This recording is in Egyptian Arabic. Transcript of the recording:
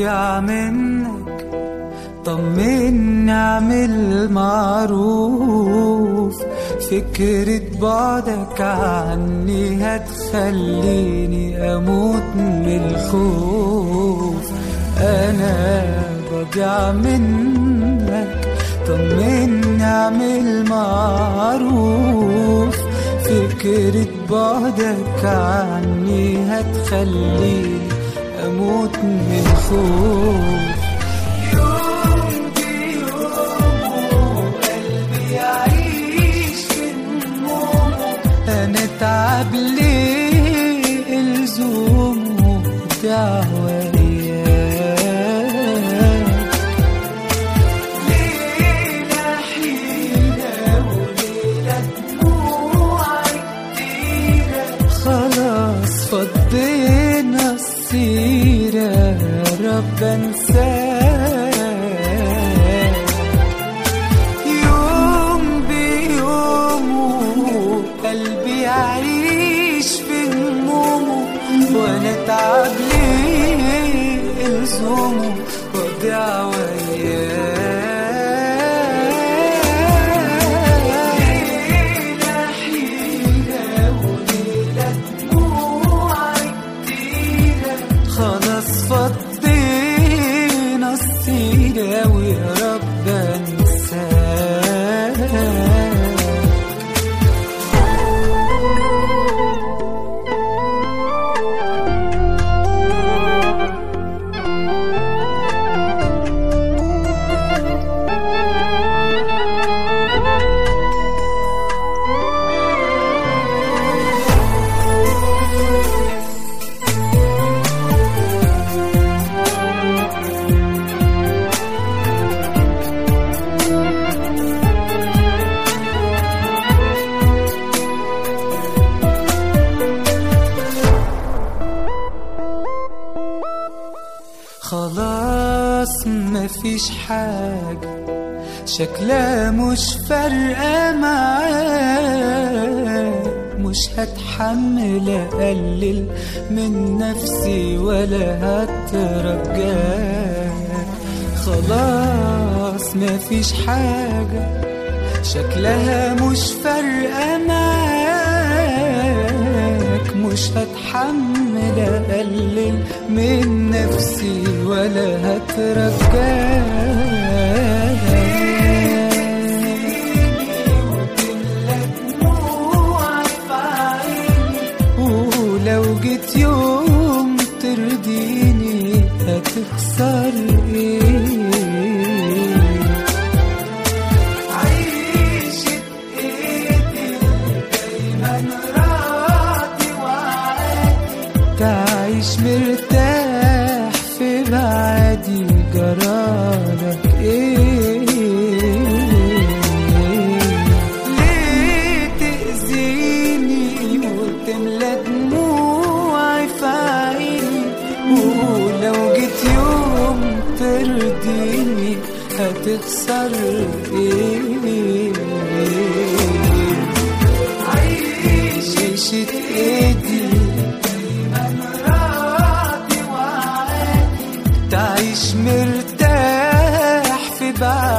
بضيع منك طمني اعمل معروف فكرة بعدك عني هتخليني اموت من الخوف انا بضيع منك طمني اعمل معروف فكرة بعدك عني هتخليني اموت من خوف يوم بيوم قلبي يعيش في همومه هنتعب ليه الزومه دعوة إياك ليلة حيلة وليلة دموع كتيرة خلاص فضينا السيرة يا رب انساك يوم بيومه قلبي يعيش في همومه وانا اتعب ليه الزومه وضيع وياه ليلة حيلة وليلة دموع كتيرة خلاص فضينا السيرة ويا رب انساك خلاص مفيش حاجة شكلها مش فارقة معاه مش هتحمل أقلل من نفسي ولا هترجاه خلاص مفيش حاجة شكلها مش فارقة معاك مش هتحمل أقلل من نفسي ولا هترجاك ولو جيت يوم ترضيني هتخسر ايه عيشة ايدي دايما راضي وعادي تعيش مرتاح في بعدي جرالك ايه ليه تأذيني وتملى دموعي في عيني ولو جيت يوم ترضيني هتخسر ايه عيشة ايدي دايما راضي وعادي تعيش مرتاح في بعض